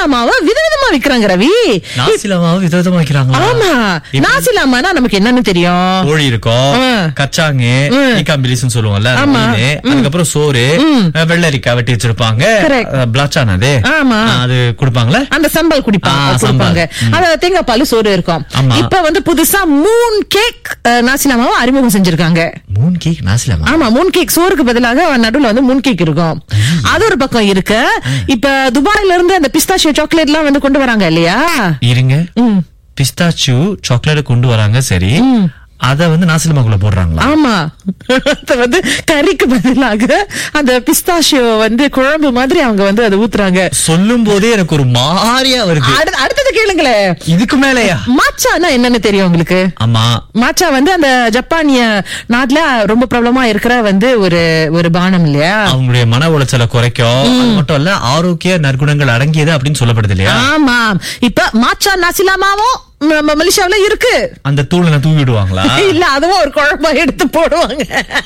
நாசிலாமாவை விதவிதமா விக்கிறாங்க ரவி நாசிலமாவை விதவிதமா வைக்கிறாங்களா ஆமா இப்ப நாசிலாமானா நமக்கு என்னன்னு தெரியும் கோழி இருக்கும் ஆ. கச்சாங்கு ம். ஈக்காம்பிலிஸ்னு சொல்லுவோம்ல அந்த ஆமா. மீனு. அதுக்கப்புறம் சோறு அஹ், வெள்ளரிக்காய் வெட்டி வச்சிருப்பாங்க Correct. பிளாச்சான் அது ஆமா. ஆ, அது கொடுப்பாங்களா அந்த சம்பல் குடிப்பாங்க ஆ, கொடுப்பாங்க சம்பல். அத தேங்காய் பால் சோறு இருக்கும் ஆமா. இப்ப வந்து புதுசா மூன் கேக் நாசிலாமாவை அறிமுகம் செஞ்சிருக்காங்க மூன் கேக் நாசிலமா ஆமா மூன் கேக் சோறுக்கு பதிலாக நடுவுல வந்து மூன் கேக் இருக்கும் அது ஒரு பக்கம் இருக்கு இப்ப துபாயில இருந்து அந்த பிஸ்தாஷியோ சாக்லேட் எல்லாம் வந்து கொண்டு வராங்க இல்லையா இருங்க ம். பிஸ்தாச்சு சாக்லேட் கொண்டு வராங்க சரி அத வந்து நாசிலமாக்குள்ள போடுறாங்களா ஆமா அது வந்து கறிக்கு பதிலாக அந்த பிஸ்தாஷியோ வந்து குழம்பு மாதிரி அவங்க வந்து அதை ஊத்துறாங்க சொல்லும் போதே எனக்கு ஒரு மாறியா வருது அடுத்த- அடுத்தது கேளுங்களேன் இதுக்கு மேலயா மாச்சானா என்னன்னு தெரியும் உங்களுக்கு ஆமா மாச்சா வந்து அந்த ஜப்பானிய நாட்டுல ரொம்ப பிரபலமா இருக்கிற வந்து ஒரு ஒரு பானம் இல்லையா அவங்களுடைய மன உளைச்சலை குறைக்கும் அது மட்டும் இல்ல ஆரோக்கிய நற்குணங்கள் அடங்கியது அப்படின்னு சொல்லப்படுது இல்லையா ஆமா இப்ப மாச்சா நாசிலாமாவும் நம்ம மலேசியாவுல இருக்கு அந்த தூளை தூவி விடுவாங்களா இல்ல அதுவும் ஒரு குழம்பா எடுத்து போடுவாங்க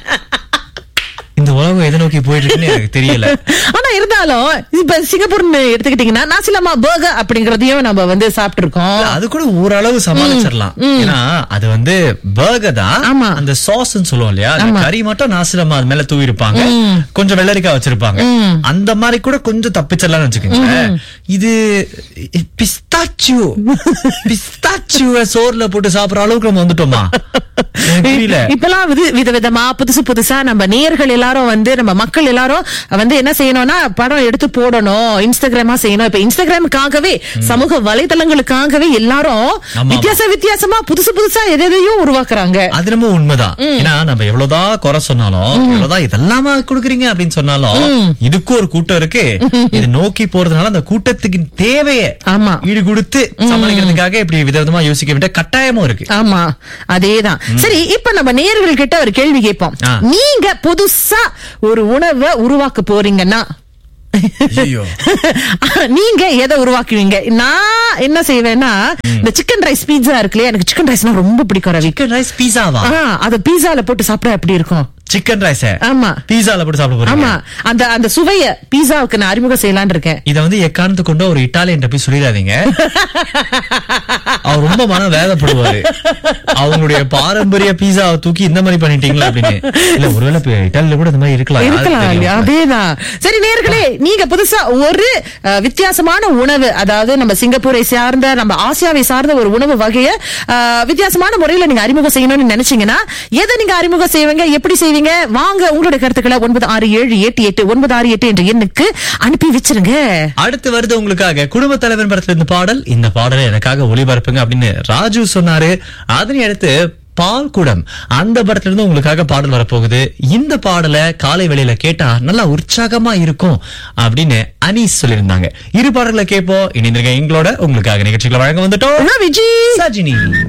இந்த உலகம் எதை நோக்கி போயிட்டு இருக்குன்னு எனக்கு தெரியல ஆனா இருந்தாலும் இப்ப சிங்கப்பூர்னு எடுத்துக்கிட்டீங்கன்னா நாசிலாமா பர்கர் அப்படிங்கறதையும் நம்ம வந்து சாப்பிட்டு இருக்கோம் அது கூட ஓரளவு சமாளிச்சிடலாம் ஏன்னா அது வந்து பர்கர் தான் ஆமா. அந்த சாஸ் சொல்லுவோம் இல்லையா அந்த கறி மட்டும் நாசிரமா அது மேல தூவி இருப்பாங்க கொஞ்சம் வெள்ளரிக்காய் வச்சிருப்பாங்க அந்த மாதிரி கூட கொஞ்சம் தப்பிச்சிடலாம்னு வச்சுக்கோங்க இது பிஸ்தாச்சு பிஸ்தாச்சுவ சோறுல போட்டு சாப்பிடுற அளவுக்கு நம்ம வந்துட்டோமா எனக்கு புரியல இப்பெல்லாம் வித விதவிதமா புதுசு புதுசா நம்ம நேர்கள் எல்லாரும் வந்து நம்ம மக்கள் எல்லாரும் வந்து என்ன செய்யணும்னா படம் எடுத்து போடணும் இன்ஸ்டாகிராமா செய்யணும் இப்ப இன்ஸ்டாகிராமுக்காகவே சமூக வலைதளங்களுக்காகவே எல்லாரும் ஆமா. வித்தியாச வித்தியாசமா புதுசு புதுசா எதையும் உருவாக்குறாங்க அது நம்ம உண்மைதான் ஏன்னா நம்ம எவ்வளவுதான் குறை சொன்னாலும் எவ்வளவுதான் இதெல்லாமா கொடுக்குறீங்க அப்படின்னு சொன்னாலும் இதுக்கும் ஒரு கூட்டம் இருக்கு இது நோக்கி போறதுனால அந்த கூட்டத்துக்கு தேவையை ஆமா ஈடு கொடுத்து சமாளிக்கிறதுக்காக இப்படி விதவிதமா யோசிக்க வேண்டிய கட்டாயமும் இருக்கு ஆமா அதேதான் சரி இப்ப நம்ம நேயர்கள் கிட்ட ஒரு கேள்வி கேட்போம் ஆ. நீங்க புதுசா ஒரு உணவை உருவாக்க போறீங்கன்னா ஐயோ. நீங்க எதை உருவாக்குவீங்க நான் என்ன செய்வேன்னா இந்த சிக்கன் ரைஸ் பீட்சா இருக்கு இல்லையா எனக்கு சிக்கன் ரைஸ்னா ரொம்ப பிடிக்கும் ரவி சிக்கன் ரைஸ் பீஸாவா ஆ, அத பீஸால போட்டு சாப்பிட எப்படி இருக்கும் சிக்கன் ரைஸ் ஆமா பீஸால போட்டு சாப்பிட போறீங்க ஆமா அந்த அந்த சுவைய பீஸாவுக்கு நான் அறிமுகம் செய்யலாம்னு இருக்கேன் இத வந்து எக்காரணத்து கொண்டு ஒரு இட்டாலியன் போய் சொல்லிடாதீங்க அவர் ரொம்ப மன வேதப்படுவாரு அவங்களுடைய பாரம்பரிய பீஸாவை தூக்கி இந்த மாதிரி பண்ணிட்டீங்களா அப்படின்னு இல்ல ஒருவேளை இப்ப இட்டாலியில கூட இந்த மாதிரி இருக்கலாம் இருக்கலாம் யாருக்கு இல்லையா? தெரியும்? அதேதான் சரி நேர்களே நீங்க புதுசா ஒரு அஹ், வித்தியாசமான உணவு அதாவது நம்ம சிங்கப்பூரை சார்ந்த நம்ம ஆசியாவை சார்ந்த ஒரு உணவு வகைய அஹ், வித்தியாசமான முறையில நீங்க அறிமுகம் செய்யணும்னு நினைச்சீங்கன்னா எதை நீங்க அறிமுகம் செய்வீங்க எப்படி செய்வீங்க வாங்க உங்களுடைய கருத்துக்களை ஒன்பது ஆறு ஏழு எட்டு எட்டு ஒன்பது ஆறு எட்டு என்ற எண்ணுக்கு அனுப்பி வச்சிருங்க அடுத்து வருது உங்களுக்காக குடும்ப தலைவன் படத்துல இந்த பாடல் இந்த பாடலை எனக்காக ஒளிபரப்புங்க அப்படின்னு ராஜு சொன்னாரு அதனை அடுத்து பால்குடம் அந்த படத்துல இருந்து உங்களுக்காக பாடல் வரப்போகுது இந்த பாடலை காலை வேளையில கேட்டா நல்லா உற்சாகமா இருக்கும் அப்படின்னு அனீஸ் சொல்லியிருந்தாங்க இரு பாடல்களை கேட்போம் இணைந்திருக்க எங்களோட உங்களுக்காக நிகழ்ச்சிகளை வழங்க வந்துட்டோம் விஜய் சஜினி